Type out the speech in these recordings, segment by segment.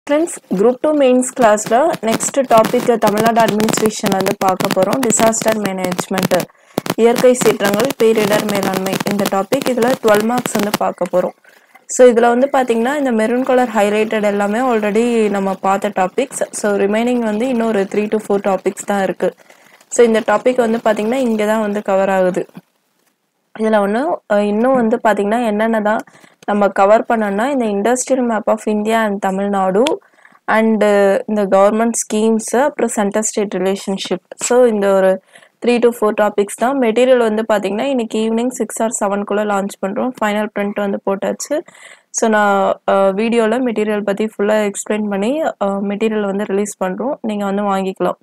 Friends group two mains கிளாஸில் next topic Tamil Nadu administration வந்து பார்க்க போகிறோம் டிசாஸ்டர் மேனேஜ்மெண்ட் இயற்கை சீற்றங்கள் பேரிடர் மேலாண்மை இந்த டாபிக் இதில் டுவெல் மார்க்ஸ் வந்து பார்க்க போகிறோம் ஸோ இதில் வந்து பார்த்தீங்கன்னா இந்த மெரூன் கலர் ஹைலைட்டட் எல்லாமே ஆல்ரெடி நம்ம பார்த்த டாபிக்ஸ் ஸோ ரிமைனிங் வந்து இன்னும் ஒரு த்ரீ டு ஃபோர் டாபிக்ஸ் தான் இருக்குது ஸோ இந்த டாபிக் வந்து பார்த்தீங்கன்னா இங்கே தான் வந்து கவர் ஆகுது இதில் ஒன்று இன்னும் வந்து பார்த்தீங்கன்னா என்னென்ன தான் நம்ம கவர் பண்ணோம்னா இந்த industrial map of India and Tamil Nadu and இந்த கவர்மெண்ட் ஸ்கீம்ஸு அப்புறம் சென்டர் ஸ்டேட் ரிலேஷன்ஷிப் ஸோ இந்த ஒரு த்ரீ டு ஃபோர் டாபிக்ஸ் தான் மெட்டீரியல் வந்து பார்த்தீங்கன்னா இன்னைக்கு ஈவினிங் சிக்ஸ் ஆர் செவன்குள்ளே லான்ச் பண்ணுறோம் ஃபைனல் பிரிண்ட் வந்து போட்டாச்சு ஸோ நான் வீடியோவில் மெட்டீரியல் பற்றி ஃபுல்லாக எக்ஸ்பிளைன் பண்ணி மெட்டீரியல் வந்து ரிலீஸ் பண்ணுறோம் நீங்கள் வந்து வாங்கிக்கலாம்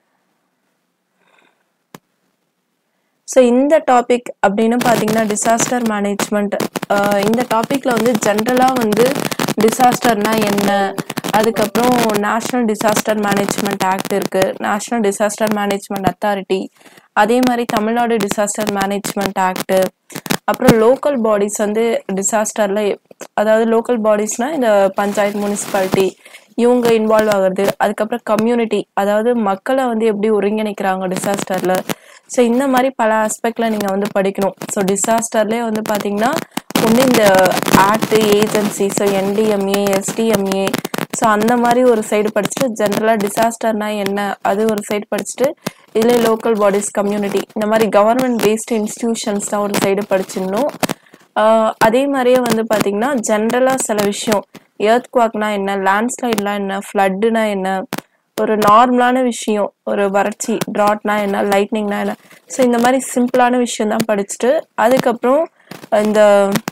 ஸோ இந்த டாபிக் அப்படின்னு பார்த்தீங்கன்னா டிசாஸ்டர் மேனேஜ்மெண்ட் இந்த டாப்பிக்கில் வந்து ஜென்ரலாக வந்து டிசாஸ்டர்னா என்ன அதுக்கப்புறம் நேஷ்னல் டிசாஸ்டர் மேனேஜ்மெண்ட் ஆக்ட் இருக்குது நேஷ்னல் டிசாஸ்டர் மேனேஜ்மெண்ட் அத்தாரிட்டி அதே மாதிரி தமிழ்நாடு டிசாஸ்டர் மேனேஜ்மெண்ட் ஆக்டு அப்புறம் லோக்கல் பாடிஸ் வந்து டிசாஸ்டரில் அதாவது லோக்கல் பாடிஸ்னால் இந்த பஞ்சாயத்து முனிசிபாலிட்டி இவங்க இன்வால்வ் ஆகுறது அதுக்கப்புறம் கம்யூனிட்டி அதாவது மக்களை வந்து எப்படி ஒருங்கிணைக்கிறாங்க டிசாஸ்டரில் ஸோ இந்த மாதிரி பல ஆஸ்பெக்டில் நீங்கள் வந்து படிக்கணும் ஸோ டிசாஸ்டர்லேயே வந்து பார்த்தீங்கன்னா ஒன்று இந்த act agency so NDMA SDMA so அந்த மாதிரி ஒரு சைடு படிச்சுட்டு ஜென்ரலாக டிசாஸ்டர்னா என்ன அது ஒரு சைடு படிச்சுட்டு இதில் லோக்கல் பாடிஸ் கம்யூனிட்டி இந்த மாதிரி கவர்மெண்ட் பேஸ்டு இன்ஸ்டிடியூஷன்ஸ் தான் ஒரு சைடு படிச்சிடணும் அதே மாதிரியே வந்து பார்த்தீங்கன்னா ஜென்ரலாக சில விஷயம் ஏர்த் குவாக்னா என்ன லேண்ட்ஸ்லைட்லாம் என்ன ஃப்ளட்டுனா என்ன ஒரு நார்மலான விஷயம் ஒரு வறட்சி ட்ராட்னா என்ன லைட்னிங்னா என்ன ஸோ இந்த மாதிரி சிம்பிளான விஷயம் தான் படிச்சுட்டு அதுக்கப்புறம் இந்த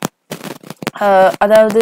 அதாவது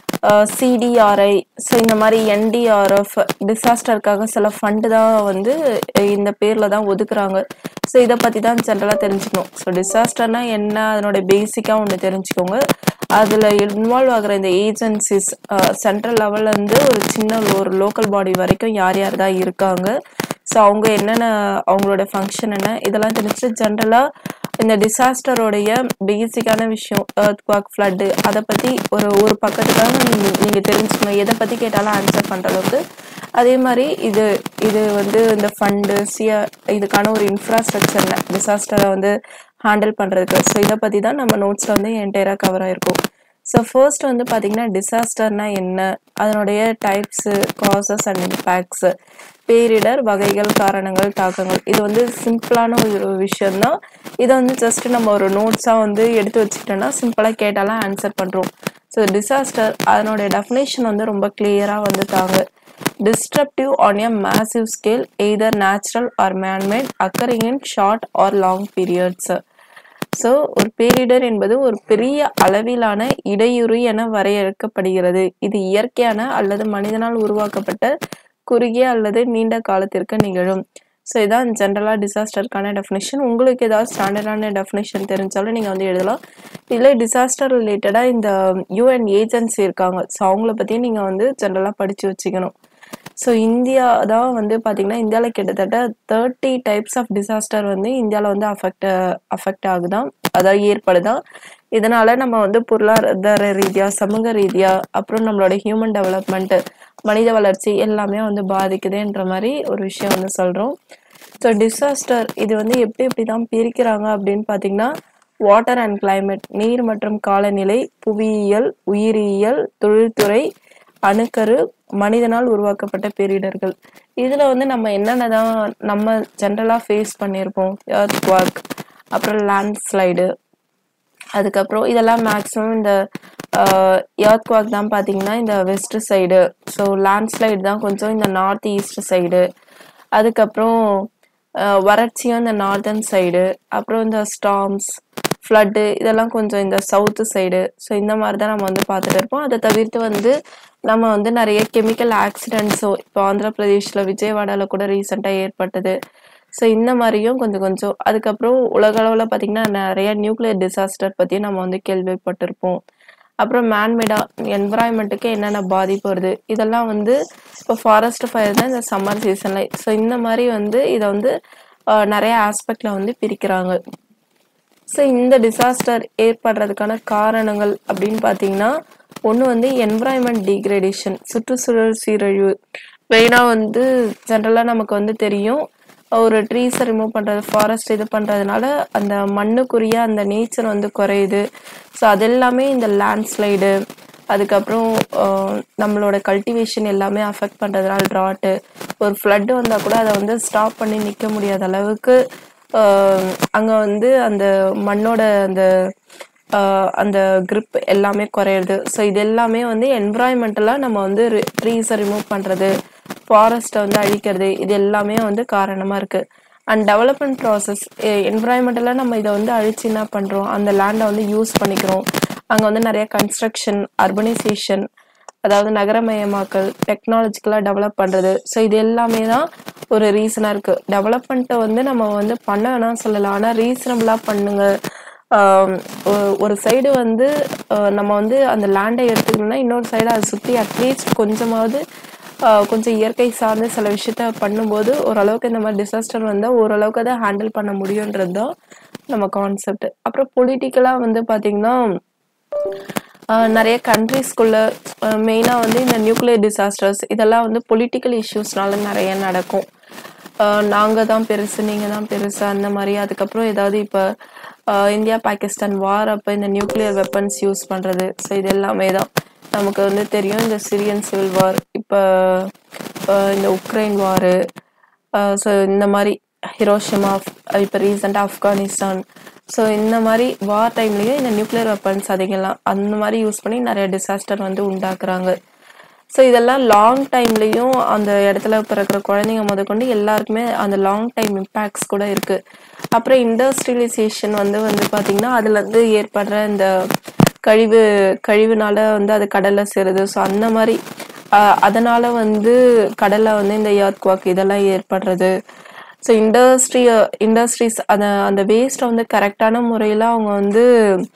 சிடிஆர்ஐ ஸோ இந்த மாதிரி என்டிஆர்எஃப் டிசாஸ்டருக்காக சில ஃபண்டு தான் வந்து இந்த பேரில் தான் ஒதுக்குறாங்க ஸோ இதை பற்றி தான் ஜென்ரலாக தெரிஞ்சுக்கணும் ஸோ டிசாஸ்டர்னா என்ன அதனோட பேசிக்காக ஒன்று தெரிஞ்சுக்கோங்க அதில் இன்வால்வ் ஆகிற இந்த ஏஜென்சிஸ் சென்ட்ரல் லெவல்லேருந்து ஒரு சின்ன ஒரு லோக்கல் பாடி வரைக்கும் யார் யார் தான் இருக்காங்க ஸோ அவங்க என்னென்ன அவங்களோட ஃபங்க்ஷன் என்ன இதெல்லாம் தெரிஞ்சுட்டு ஜென்ரலாக இந்த டிசாஸ்டரோடைய பேசிக்கான விஷயம் ஏர்த் குவாக் ஃப்ளட்டு அதை பற்றி ஒரு ஒரு பக்கத்துக்காக நீங்கள் நீங்கள் தெரிஞ்சுக்கணும் எதை பற்றி கேட்டாலும் ஆன்சர் பண்ணுற அளவுக்கு அதே மாதிரி இது இது வந்து இந்த ஃபண்டு சிய இதுக்கான ஒரு இன்ஃப்ராஸ்ட்ரக்சர் டிசாஸ்டரை வந்து ஹேண்டில் பண்ணுறதுக்கு ஸோ இதை பற்றி தான் நம்ம நோட்ஸில் வந்து என்டையராக கவர் ஆகிருக்கும் ஸோ ஃபர்ஸ்ட் வந்து பார்த்தீங்கன்னா டிசாஸ்டர்னா என்ன அதனுடைய டைப்ஸு காசஸ் அண்ட் இம்பேக்ட்ஸு பேரிடர் வகைகள் காரணங்கள் தாக்கங்கள் இது வந்து சிம்பிளான ஒரு விஷயம்தான் இதை வந்து ஜஸ்ட் நம்ம ஒரு நோட்ஸாக வந்து எடுத்து வச்சுக்கிட்டோன்னா சிம்பிளாக கேட்டாலும் ஆன்சர் பண்ணுறோம் ஸோ டிசாஸ்டர் அதனுடைய டெஃபினேஷன் வந்து ரொம்ப கிளியராக வந்து தாங்க disruptive on a massive scale either natural or manmade occurring in short or long periods so ஒரு பேரிடர் என்பது ஒரு பெரிய அளவிலான இடையூறு என வரையறுக்கப்படுகிறது இது இயற்கையான அல்லது மனிதனால் உருவாக்கப்பட்ட குறுகிய அல்லது நீண்ட காலத்திற்கு நிகழும் ஸோ இதான் ஜென்ரலாக டிசாஸ்டருக்கான டெஃபினேஷன் உங்களுக்கு ஏதாவது ஸ்டாண்டர்டான டெஃபினேஷன் தெரிஞ்சாலும் நீங்கள் வந்து எழுதலாம் இல்லை டிசாஸ்டர் ரிலேட்டடாக இந்த யூஎன் ஏஜென்சி இருக்காங்க ஸோ அவங்கள பற்றியும் நீங்கள் வந்து ஜென்ரலாக படித்து வச்சுக்கணும் ஸோ இந்தியா தான் வந்து பார்த்திங்கன்னா இந்தியாவில் கிட்டத்தட்ட தேர்ட்டி டைப்ஸ் ஆஃப் டிசாஸ்டர் வந்து இந்தியாவில் வந்து அஃபெக்ட் அஃபெக்ட் ஆகுதான் அதாவது ஏற்படுதான் இதனால் நம்ம வந்து பொருளாதார ரீதியாக சமூக ரீதியாக அப்புறம் நம்மளோட ஹியூமன் டெவலப்மெண்ட்டு மனித வளர்ச்சி எல்லாமே வந்து பாதிக்குதுன்ற மாதிரி ஒரு விஷயம் வந்து சொல்கிறோம் ஸோ டிசாஸ்டர் இது வந்து எப்படி எப்படி தான் பிரிக்கிறாங்க அப்படின்னு பார்த்தீங்கன்னா வாட்டர் அண்ட் கிளைமேட் நீர் மற்றும் காலநிலை புவியியல் உயிரியல் தொழில்துறை அணுக்கரு மனிதனால் உருவாக்கப்பட்ட பேரிடர்கள் இதில் வந்து நம்ம என்னென்ன தான் நம்ம ஜென்ரலாக ஃபேஸ் பண்ணியிருப்போம் எர்த் குவாக் அப்புறம் லேண்ட்ஸ்லைடு அதுக்கப்புறம் இதெல்லாம் மேக்ஸிமம் இந்த எர்த் குவாக் தான் பார்த்தீங்கன்னா இந்த வெஸ்ட் சைடு ஸோ லேண்ட்ஸ்லைடு தான் கொஞ்சம் இந்த நார்த் ஈஸ்ட் சைடு அதுக்கப்புறம் வறட்சியும் இந்த நார்தர்ன் சைடு அப்புறம் இந்த ஸ்டாம்ஸ் ஃப்ளட்டு இதெல்லாம் கொஞ்சம் இந்த சவுத்து சைடு ஸோ இந்த மாதிரி தான் நம்ம வந்து பார்த்துட்டு இருப்போம் அதை தவிர்த்து வந்து நம்ம வந்து நிறைய கெமிக்கல் ஆக்சிடென்ட்ஸோ இப்போ ஆந்திர பிரதேஷில் விஜயவாடாவில் கூட ரீசெண்டாக ஏற்பட்டது ஸோ இந்த மாதிரியும் கொஞ்சம் கொஞ்சம் அதுக்கப்புறம் உலக அளவில் பார்த்திங்கன்னா நிறைய நியூக்ளியர் டிசாஸ்டர் பற்றியும் நம்ம வந்து கேள்விப்பட்டிருப்போம் அப்புறம் மேன்மேடா என்வரான்மெண்ட்டுக்கு என்னென்ன பாதிப்பு வருது இதெல்லாம் வந்து இப்போ ஃபாரஸ்ட் ஃபயர் தான் இந்த சம்மர் சீசனில் ஸோ இந்த மாதிரி வந்து இதை வந்து நிறைய ஆஸ்பெக்டில் வந்து பிரிக்கிறாங்க ஸோ இந்த டிசாஸ்டர் ஏற்படுறதுக்கான காரணங்கள் அப்படின்னு பார்த்தீங்கன்னா ஒன்று வந்து என்விரான்மெண்ட் டீக்ரேடேஷன் சுற்றுச்சூழல் சீரழிவு மெயினாக வந்து ஜென்ரலாக நமக்கு வந்து தெரியும் ஒரு ட்ரீஸை ரிமூவ் பண்ணுறது ஃபாரஸ்ட் இது பண்ணுறதுனால அந்த மண்ணுக்குரிய அந்த நேச்சர் வந்து குறையுது ஸோ அது எல்லாமே இந்த லேண்ட்ஸ்லைடு அதுக்கப்புறம் ஆஹ், நம்மளோட கல்டிவேஷன் எல்லாமே அஃபெக்ட் பண்ணுறதுனால ட்ராட்டு ஒரு ஃப்ளட்டு வந்தால் கூட அதை வந்து ஸ்டாப் பண்ணி நிற்க முடியாத அளவுக்கு அங்கே வந்து அந்த மண்ணோட அந்த ஆஹ், அந்த grip எல்லாமே குறையிறது ஸோ இது எல்லாமே வந்து என்விரான்மெண்டலாக நம்ம வந்து ட்ரீஸை ரிமூவ் பண்ணுறது ஃபாரஸ்ட்டை வந்து அழிக்கிறது இது எல்லாமே வந்து காரணமாக இருக்குது அண்ட் டெவலப்மெண்ட் ப்ராசஸ் என்விரான்மெண்டலாக நம்ம இதை வந்து அழிச்சு என்ன பண்ணுறோம் அந்த லேண்டை வந்து யூஸ் பண்ணிக்கிறோம் அங்கே வந்து நிறைய கன்ஸ்ட்ரக்ஷன் அர்பனைசேஷன் அதாவது நகரமயமாக்கல் டெக்னாலஜிக்கலாக டெவலப் பண்ணுறது ஸோ இது எல்லாமே தான் ஒரு ரீசனாக இருக்குது டெவலப்மெண்ட்டை வந்து நம்ம வந்து பண்ண வேணாம் சொல்லலாம் ஆனால் ரீசனபிளாக பண்ணுங்க ஆம், ஒ- ஒரு சைடு வந்து அஹ், நம்ம வந்து அந்த லேண்டை எடுத்துக்கணும்னா இன்னொரு சைடு அதை சுற்றி அட்லீஸ்ட் கொஞ்சமாவது ஆஹ், கொஞ்சம் இயற்கை சார்ந்த சில விஷயத்த பண்ணும்போது ஓரளவுக்கு இந்த மாதிரி டிசாஸ்டர் வந்தால் ஓரளவுக்கு அதை ஹேண்டில் பண்ண முடியுன்றது தான் நம்ம கான்செப்ட் அப்புறம் பொலிட்டிக்கலாக வந்து பார்த்திங்கன்னா ஆஹ் நிறைய கண்ட்ரீஸ்குள்ள மெயினாக வந்து இந்த நியூக்ளியர் டிசாஸ்டர்ஸ் இதெல்லாம் வந்து பொலிட்டிக்கல் இஷ்யூஸ்னால நிறைய நடக்கும் நாங்கள் தான் பெருசு நீங்கள் தான் பெருசு அந்த மாதிரி அதுக்கப்புறம் ஏதாவது இப்போ இந்தியா பாகிஸ்தான் வார் அப்போ இந்த நியூக்ளியர் வெப்பன்ஸ் யூஸ் பண்ணுறது ஸோ இது எல்லாமே தான் நமக்கு வந்து தெரியும் இந்த சிரியன் சிவில் வார் இப்போ இந்த உக்ரைன் வாரு ஸோ இந்த மாதிரி ஹிரோஷிமா இப்போ ரீசெண்டாக ஆப்கானிஸ்தான் ஸோ இந்த மாதிரி வார் டைம்லேயும் இந்த நியூக்ளியர் வெப்பன்ஸ் அதிகம்லாம் அந்த மாதிரி யூஸ் பண்ணி நிறைய டிசாஸ்டர் வந்து உண்டாக்குறாங்க ஸோ இதெல்லாம் லாங் டைம்லேயும் அந்த இடத்துல பிறக்கிற குழந்தைங்க முதற்கொண்டு எல்லாருக்குமே அந்த லாங் டைம் இம்பேக்ட்ஸ் கூட இருக்குது அப்புறம் இண்டஸ்ட்ரியலைசேஷன் வந்து வந்து பார்த்திங்கன்னா அதுலேருந்து ஏற்படுற இந்த கழிவு கழிவுனால வந்து அது கடல்ல சேருது ஸோ அந்த மாதிரி ஆஹ் அதனால வந்து கடல்ல வந்து இந்த earthquake இதெல்லாம் ஏற்படுறது ஸோ இண்டஸ்ட்ரி இண்டஸ்ட்ரீஸ் அந்த அந்த வேஸ்ட்டை வந்து கரெக்டான முறையில் அவங்க வந்து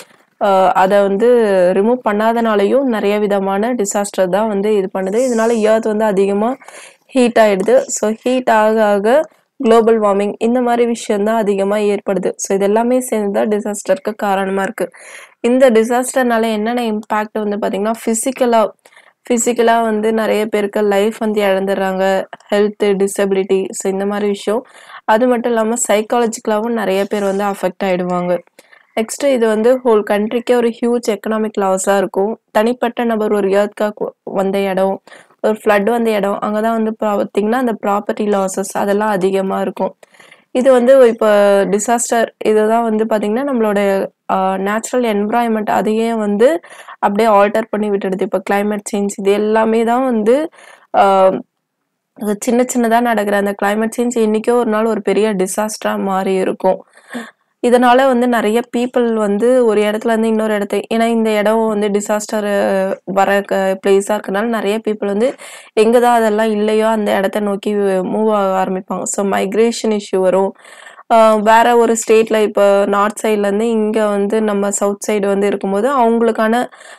ஆஹ் அதை வந்து ரிமூவ் பண்ணாதனாலையும் நிறைய விதமான டிசாஸ்டர் தான் வந்து இது பண்ணுது இதனால earth வந்து அதிகமாக ஹீட் ஆயிடுது ஸோ ஹீட் ஆக ஆக குளோபல் வார்மிங் இந்த மாதிரி விஷயம் தான் அதிகமாக ஏற்படுது ஸோ இது எல்லாமே சேர்ந்து தான் டிசாஸ்டருக்கு காரணமாக இருக்குது இந்த டிசாஸ்டர்னால என்னென்ன இம்பேக்ட் வந்து பார்த்திங்கன்னா ஃபிசிக்கலாக ஃபிசிக்கலாக வந்து நிறைய பேருக்கு லைஃப் வந்து இழந்துடுறாங்க ஹெல்த்து டிசபிலிட்டி ஸோ இந்த மாதிரி விஷயம் அது மட்டும் இல்லாமல் சைக்காலஜிக்கலாகவும் நிறைய பேர் வந்து அஃபெக்ட் ஆகிடுவாங்க நெக்ஸ்ட்டு இது வந்து ஹோல் கண்ட்ரிக்கே ஒரு ஹியூஜ் எக்கனாமிக் லாஸாக இருக்கும் தனிப்பட்ட நபர் ஒரு இயற்காக்கு வந்த இடம் ஒரு ஃப்ளட் வந்த இடம் அங்கே தான் வந்து பார்த்தீங்கன்னா அந்த ப்ராப்பர்ட்டி லாஸஸ் அதெல்லாம் அதிகமாக இருக்கும் இது வந்து இப்போ டிசாஸ்டர் இதுதான் வந்து பார்த்திங்கன்னா நம்மளோட நேச்சுரல் என்விரான்மெண்ட் அதையே வந்து அப்படியே ஆல்டர் பண்ணி விட்டுடுது இப்போ climate சேஞ்ச் இது எல்லாமே தான் வந்து ஆஹ் அது சின்ன சின்னதாக நடக்கிற அந்த climate சேஞ்ச் இன்னைக்கோ ஒரு நாள் ஒரு பெரிய டிசாஸ்டராக மாறி இருக்கும் இதனால வந்து நிறைய பீப்புள் வந்து ஒரு இடத்துல இருந்து இன்னொரு இடத்து ஏன்னா இந்த இடம் வந்து டிசாஸ்டர் வர பிளேஸாக இருக்கனால நிறைய பீப்புள் வந்து எங்கே தான் அதெல்லாம் இல்லையோ அந்த இடத்த நோக்கி மூவ் ஆக ஆரம்பிப்பாங்க ஸோ மைக்ரேஷன் இஷ்யூ வரும் ஆஹ் வேற ஒரு ஸ்டேட்ல இப்போ நார்த் சைட்லேருந்து இங்கே வந்து நம்ம சவுத் சைடு வந்து இருக்கும்போது அவங்களுக்கான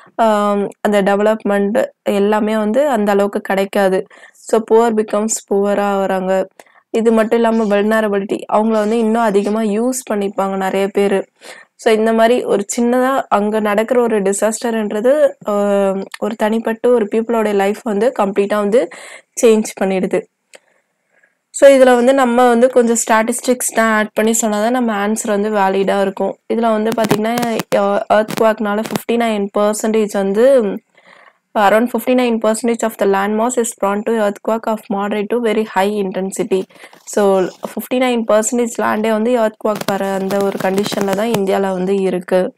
ஆஹ் அந்த டெவலப்மெண்ட் எல்லாமே வந்து அந்த அளவுக்கு கிடைக்காது ஸோ புவர் பிகம்ஸ் புவராக வராங்க இது மட்டும் இல்லாமல் வெல்னரபிலிட்டி அவங்கள வந்து இன்னும் அதிகமாக யூஸ் பண்ணிப்பாங்க நிறைய பேர் ஸோ இந்த மாதிரி ஒரு சின்னதாக அங்கே நடக்கிற ஒரு டிசாஸ்டர்ன்றது ஒரு தனிப்பட்ட ஒரு பீப்புளோட லைஃப் வந்து கம்ப்ளீட்டாக வந்து சேஞ்ச் பண்ணிடுது ஸோ இதில் வந்து நம்ம வந்து கொஞ்சம் ஸ்டாட்டிஸ்டிக்ஸ் தான் ஆட் பண்ணி சொன்னால் தான் நம்ம ஆன்சர் வந்து வேலிடாக இருக்கும் இதில் வந்து பார்த்திங்கன்னா எர்த் குவாக்னால ஃபிஃப்டி நைன் பர்சன்டேஜ் வந்து around fifty nine percentage of the land mass is prone to earthquake of moderate to very high intensity so fifty nine percentage லேண்டே வந்து எர்த் குவாக் வர அந்த ஒரு கண்டிஷனில் தான் இந்தியாவில் வந்து இருக்குது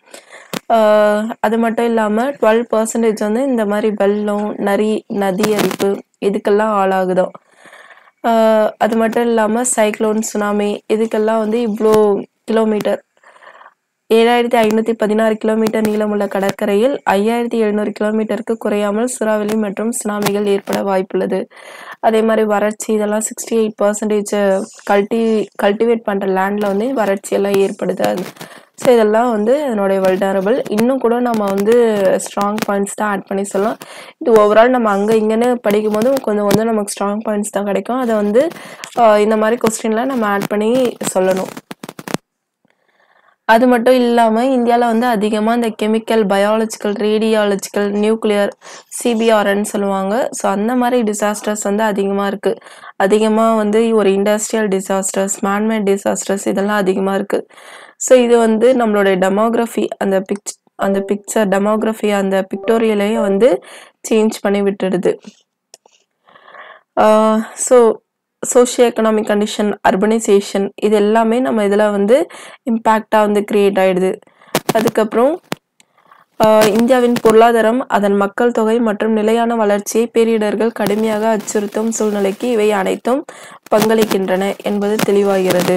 அது மட்டும் இல்லாமல் டுவெல் பர்சன்டேஜ் வந்து இந்த மாதிரி வெள்ளம் நரி நதி அரிப்பு இதுக்கெல்லாம் ஆளாகுதோம் ஆஹ் அது மட்டும் இல்லாமல் சைக்ளோன் சுனாமி இதுக்கெல்லாம் வந்து இவ்வளோ கிலோமீட்டர் ஏழாயிரத்தி ஐநூற்றி பதினாறு கிலோமீட்டர் நீளமுள்ள கடற்கரையில் ஐயாயிரத்தி எழுநூறு கிலோமீட்டருக்கு குறையாமல் சூறாவளி மற்றும் சுனாமிகள் ஏற்பட வாய்ப்புள்ளது அதே மாதிரி வறட்சி இதெல்லாம் சிக்ஸ்டி எயிட் பர்சன்டேஜ் கல்டி கல்டிவேட் பண்ணுற லேண்டில் வந்து வறட்சி எல்லாம் ஏற்படுது அது ஸோ இதெல்லாம் வந்து அதனுடைய வல்டரபிள் இன்னும் கூட நம்ம வந்து ஸ்ட்ராங் பாயிண்ட்ஸ் தான் ஆட் பண்ணி சொல்லலாம் இது ஓவரால் நம்ம அங்கே இங்கேன்னு படிக்கும்போது கொஞ்சம் வந்து நமக்கு ஸ்ட்ராங் பாயிண்ட்ஸ் தான் கிடைக்கும் அதை வந்து ஆஹ் இந்த மாதிரி கொஸ்டின்லாம் நம்ம ஆட் பண்ணி சொல்லணும் அது மட்டும் இல்லாம இந்தியால வந்து அதிகமா இந்த கெமிக்கல், பயாலஜிக்கல், ரேடியாலஜிக்கல், நியூக்ளியர், சிபிஆர்ன்னு சொல்லுவாங்க. ஸோ அந்த மாரி டிசாஸ்டர்ஸ் வந்து அதிகமா இருக்கு. அதிகமா வந்து ஒரு industrial disasters, man made disasters இதெல்லாம் அதிகமா இருக்கு. ஸோ இது வந்து நம்மளுடைய டெமோகிராஃபி அந்த பிக்ச் அந்த பிக்சர் டெமோகிராஃபி அந்த பிக்டோரியலையும் வந்து சேஞ்ச் பண்ணி விட்டுடுது. Ah so socio economic condition, urbanisation இது எல்லாமே நம்ம இதுல வந்து இம்பேக்ட்டா வந்து கிரியேட் ஆயிடுது. அதுக்கப்புறம் ஆ இந்தியாவின் பொருளாதாரம், அதன் மக்கள் தொகை மற்றும் நிலையான வளர்ச்சியை பேரிடர்கள் கடுமையாக அச்சுறுத்தும் சூழ்நிலைக்கு இவை அனைத்தும் பங்களிக்கின்றன என்பது தெளிவாகிறது.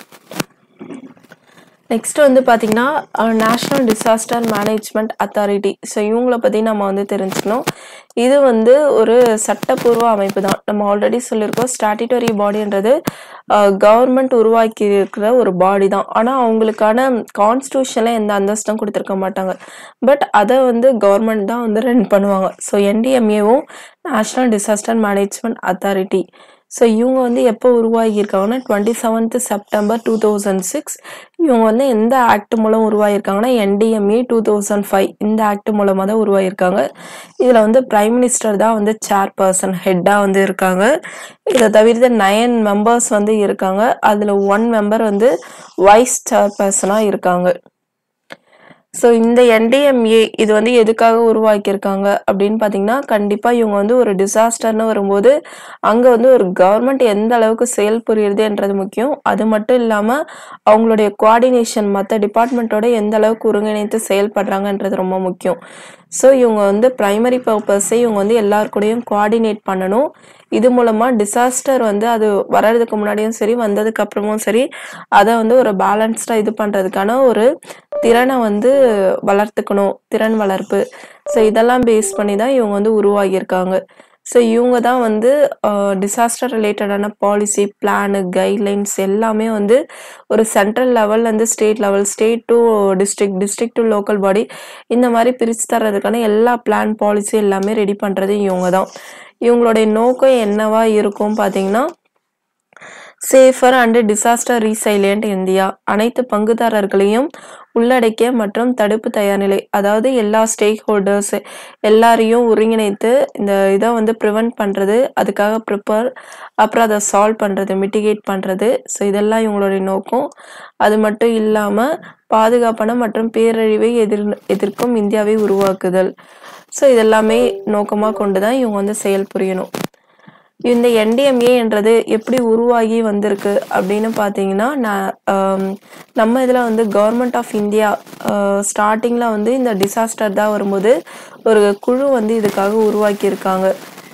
நெக்ஸ்ட் வந்து பார்த்தீங்கன்னா, uh national disaster management authority. So இவங்கள பத்தி நம்ம வந்து தெரிஞ்சுக்கணும். இது வந்து ஒரு சட்டப்பூர்வ அமைப்பு தான். நம்ம ஆல்ரெடி சொல்லியிருக்கோம். ஸ்டாட்யூட்டரி பாடின்றது அ கவர்மெண்ட் உருவாக்கி இருக்கிற ஒரு பாடி தான். ஆனா அவங்களுக்கான கான்ஸ்டிடியூஷன்ல எந்த அந்தஸ்தும் குடுத்திருக்க மாட்டாங்க. பட் அத வந்து கவர்மெண்ட் தான் வந்து ரன் பண்ணுவாங்க. ஸோ என்டிஎம்ஏவும் national disaster management authority. So இவங்க வந்து எப்போ உருவாகியிருக்காங்கன்னா, 27த் செப்டம்பர் 2006 இவங்க வந்து எந்த ஆக்ட் மூலம் உருவாகியிருக்காங்கன்னா, என்டிஎம்ஏ 2005 இந்த ஆக்ட் மூலமா தான் உருவாகியிருக்காங்க. இதுல வந்து பிரைம் மினிஸ்டர் தான் வந்து சேர் பெர்சன் ஹெட்டா வந்து இருக்காங்க. இத தவிர்த்து 9 மெம்பர்ஸ் வந்து இருக்காங்க. அதுல 1 மெம்பர் வந்து வைஸ் சேர் பெர்சனா இருக்காங்க. ஸோ இந்த என்டிஎம்ஏ இது வந்து எதுக்காக உருவாக்கியிருக்காங்க அப்படின்னு பார்த்தீங்கன்னா, கண்டிப்பா இவங்க வந்து ஒரு டிசாஸ்டர்ன்னு வரும்போது, அங்க வந்து ஒரு கவர்மெண்ட் எந்த அளவுக்கு செயல்புரியுதுன்றது முக்கியம். அது மட்டும் இல்லாம அவங்களுடைய கோஆர்டினேஷன் மத்த டிபார்ட்மெண்ட்டோட எந்த அளவுக்கு ஒருங்கிணைத்து செயல்படுறாங்கன்றது ரொம்ப முக்கியம். ஸோ இவங்க வந்து பிரைமரி பர்ப்பஸே இவங்க வந்து எல்லார் கூடயும் கோஆர்டினேட் பண்ணணும். இது மூலமா டிசாஸ்டர் வந்து அது வர்றதுக்கு முன்னாடியும் சரி, வந்ததுக்கு அப்புறமும் சரி, அத வந்து ஒரு பேலன்ஸ்டா இது பண்றதுக்கான ஒரு திறன வந்து வளர்த்துக்கணும். திறன் வளர்ப்பு. ஸோ இதெல்லாம் பேஸ் பண்ணி தான் இவங்க வந்து உருவாகியிருக்காங்க. ஸோ இவங்க தான் வந்து அ டிசாஸ்டர் ரிலேட்டடான பாலிசி, பிளானு, கைட்லைன்ஸ் எல்லாமே வந்து ஒரு சென்ட்ரல் லெவல்லேருந்து state level, state to district, district to local body இந்த மாரி பிரிச்சு தர்றதுக்கான எல்லா பிளான், பாலிசி எல்லாமே ரெடி பண்றது இவங்க தான். இவங்களுடைய நோக்கம் என்னவா இருக்கும் பார்த்தீங்கன்னா, safer and disaster resilient India. அனைத்து பங்குதாரர்களையும் உள்ளடக்கிய மற்றும் தடுப்பு தயார்நிலை. அதாவது எல்லா ஸ்டேக் ஹோல்டர்ஸ் எல்லாரையும் ஒருங்கிணைத்து இந்த இத வந்து பிரிவென்ட் பண்றது, அதுக்காக ப்ரிப்பேர் அப்புறம் அத சால்வ் பண்றது, மிட்டிகேட் பண்றது. ஸோ இதெல்லாம் இவங்களுடைய நோக்கம். அது மட்டும் இல்லாம பாதுகாப்பான மற்றும் பேரழிவை எதிர் எதிர்க்கும் இந்தியாவை உருவாக்குதல். ஸோ இதெல்லாமே நோக்கமா கொண்டு தான் இவங்க வந்து செயல்புரியணும். இந்த என்டிஎம்ஏ என்றது எப்படி உருவாகி வந்திருக்கு அப்படின்னு பார்த்தீங்கன்னா, நான் அம் நம்ம இதுல வந்து கவர்மெண்ட் ஆஃப் இந்தியா அ ஸ்டார்ட்டிங்ல வந்து இந்த டிசாஸ்டர் தான் வரும்போது, ஒரு குழு வந்து இதுக்காக உருவாக்கியிருக்காங்க.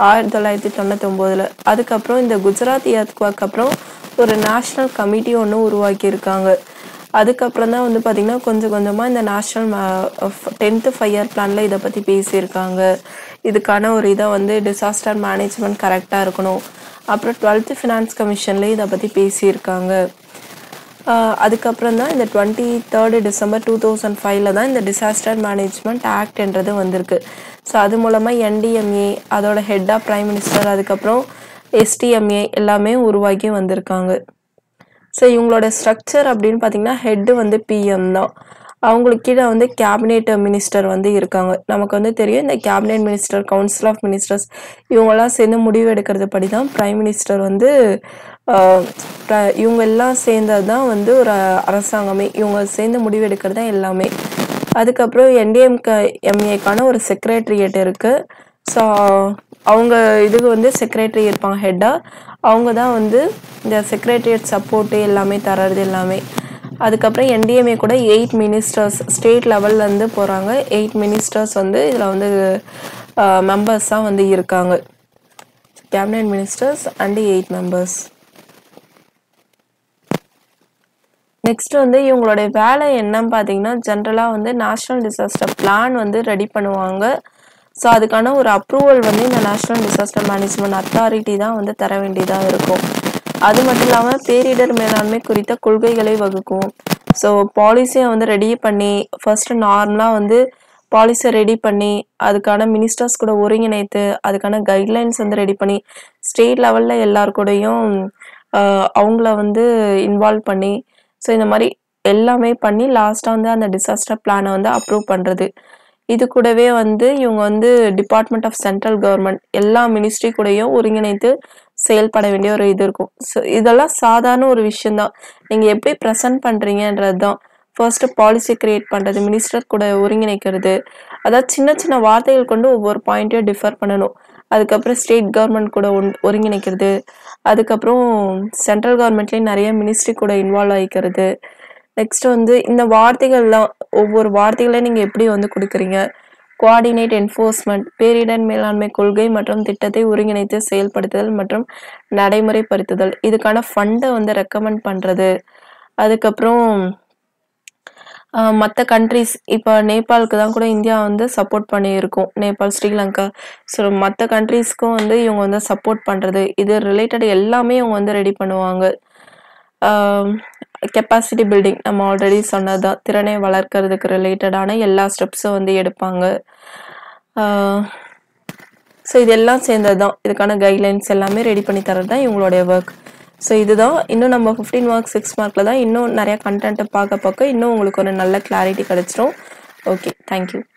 1999ல. அதுக்கப்புறம் இந்த குஜராத் எர்த்குவாக் அப்புறம் ஒரு நேஷனல் கமிட்டி ஒண்ணு உருவாக்கியிருக்காங்க. அதுக்கப்புறம் தான் வந்து பார்த்தீங்கன்னா, கொஞ்சம் கொஞ்சமா இந்த நேஷனல் ம ஃப் 10த் ஃபைவ்-இயர் பிளான்ல இத பத்தி பேசியிருக்காங்க. இதுக்கான ஒரு இத வந்து டிசாஸ்டர் மேனேஜ்மென்ட் கரெக்ட்டா இருக்கணும். அப்புறம் 12த் ஃபினான்ஸ் கமிஷன்லயும் இத பத்தி பேசியிருக்காங்க. அ அதுக்கப்புறம் தான் இந்த 23 டிசம்பர் 2005ல தான் இந்த டிசாஸ்டர் மேனேஜ்மென்ட் ஆக்ட் என்றது வந்திருக்கு. ஸோ அது மூலமா என்டிஎம்ஏ அதோட ஹெட்டா பிரைம் மினிஸ்டர் அதுக்கப்புறம் எஸ்டிஎம்ஏ எல்லாமே உருவாகி வந்திருக்காங்க. ஸோ இவங்களோட ஸ்ட்ரக்சர் அப்படின்னு பார்த்தீங்கன்னா, ஹெட் வந்து பிஎம் தான். அவங்களுக்கு கீழ வந்து கேபினெட் மினிஸ்டர் வந்து இருக்காங்க. நமக்கு வந்து தெரியும் இந்த cabinet minister, council of ministers இவங்கலாம் சேர்ந்து முடிவு எடுக்கிறது படி தான் பிரைம் மினிஸ்டர் வந்து அ ப இவங்க எல்லாம் சேர்ந்தது தான் வந்து ஒரு அரசாங்கமே. இவங்க சேர்ந்து முடிவு எடுக்கிறது தான் எல்லாமே. அதுக்கப்புறம் என்டிஎம்க எம்ஏக்கான ஒரு செக்ரட்டரியேட் இருக்கு. ஸோ அவங்க இதுக்கு வந்து செக்ரட்டரி இருப்பாங்க ஹெட்டா. அவங்க தான் வந்து இந்த செக்ரட்டரியேட் சப்போர்ட் எல்லாமே தர்றது எல்லாமே. அதுக்கப்புறம் என்டிஎம்ஏ கூட 8 மினிஸ்டர்ஸ் ஸ்டேட் லெவல்லேருந்து போறாங்க. 8 மினிஸ்டர்ஸ் வந்து இதுல வந்து அ மெம்பர்ஸா வந்து இருக்காங்க. Cabinet ministers and 8 members. Next வந்து இவங்களுடைய வேலை என்னன்னு பார்த்தீங்கன்னா, ஜெனரலா வந்து நேஷனல் டிசாஸ்டர் பிளான் வந்து ரெடி பண்ணுவாங்க. ஸோ அதுக்கான ஒரு அப்ரூவல் வந்து இந்த நேஷனல் டிசாஸ்டர் மேனேஜ்மென்ட் அத்தாரிட்டி தான் வந்து தர வேண்டியதா இருக்கும். அது மட்டும் இல்லாம பேரிடர் மேலாண்மை குறித்த கொள்கைகளை வகுக்கும். ஸோ பாலிசிய வந்து ரெடி பண்ணி ஃபர்ஸ்ட் நார்மலா வந்து பாலிசிய ரெடி பண்ணி, அதுக்கான மினிஸ்டர்ஸ் கூட ஒருங்கிணைத்து, அதுக்கான கைட்லைன்ஸ் வந்து ரெடி பண்ணி, ஸ்டேட் லெவல்ல எல்லார் கூடயும் அ அவங்கள வந்து இன்வால்வ் பண்ணி, ஸோ இந்த மாரி எல்லாமே பண்ணி லாஸ்ட்டாக வந்து அந்த டிசாஸ்டர் பிளானை வந்து அப்ரூவ் பண்ணுறது இது கூடவே வந்து இவங்க வந்து டிபார்ட்மெண்ட் ஆஃப் சென்ட்ரல் கவர்மெண்ட் எல்லா மினிஸ்ட்ரி கூடயும் ஒருங்கிணைத்து செயல்பட வேண்டிய ஒரு இது இருக்கும் ஸோ இதெல்லாம் சாதாரண ஒரு விஷயம்தான் நீங்கள் எப்படி ப்ரெசென்ட் பண்ணுறீங்கன்றது தான் ஃபர்ஸ்ட் பாலிசி கிரியேட் பண்ணுறது மினிஸ்டர் கூட ஒருங்கிணைக்கிறது அதாவது சின்ன சின்ன வார்த்தைகள் கொண்டு ஒவ்வொரு பாயிண்ட்டையும் டிஃபர் பண்ணணும் அதுக்கப்புறம் ஸ்டேட் கவர்மெண்ட் கூட ஒன் ஒருங்கிணைக்கிறது அதுக்கப்புறம் சென்ட்ரல் கவர்மெண்ட்லேயும் நிறைய மினிஸ்ட்ரி கூட இன்வால்வ் ஆகிக்கிறது நெக்ஸ்ட் வந்து இந்த வார்த்தைகள்லாம் ஒவ்வொரு வார்த்தைகளையும் நீங்கள் எப்படி வந்து கொடுக்குறீங்க கோஆர்டினேட் என்ஃபோர்ஸ்மெண்ட் பேரிடர் மேலாண்மை கொள்கை மற்றும் திட்டத்தை ஒருங்கிணைத்து செயல்படுத்துதல் மற்றும் நடைமுறைப்படுத்துதல் இதுக்கான ஃபண்டை வந்து ரெக்கமெண்ட் பண்ணுறது அதுக்கப்புறம் மற்ற கண்ட்ரிஸ் இப்போ நேபாளுக்கு தான் கூட இந்தியா வந்து சப்போர்ட் பண்ணியிருக்கோம் நேபாள் ஸ்ரீலங்கா ஸோ மற்ற கண்ட்ரீஸ்க்கும் வந்து இவங்க வந்து சப்போர்ட் பண்ணுறது இது ரிலேட்டட் எல்லாமே இவங்க வந்து ரெடி பண்ணுவாங்க கெப்பாசிட்டி பில்டிங் நம்ம ஆல்ரெடி சொன்னதுதான் திறனை வளர்க்கறதுக்கு ரிலேட்டடான எல்லா ஸ்டெப்ஸும் வந்து எடுப்பாங்க ஸோ இதெல்லாம் சேர்ந்தது தான் இதுக்கான கைட்லைன்ஸ் எல்லாமே ரெடி பண்ணி தரது தான் இவங்களுடைய ஒர்க் ஸோ இதுதான் இன்னும் நம்ம ஃபிஃப்டீன் மார்க் சிக்ஸ் மார்க்கில் தான் இன்னும் நிறைய கண்டென்ட்டை பார்க்க பார்க்க இன்னும் உங்களுக்கு ஒரு நல்ல கிளாரிட்டி கிடச்சிரும் ஓகே தேங்க்யூ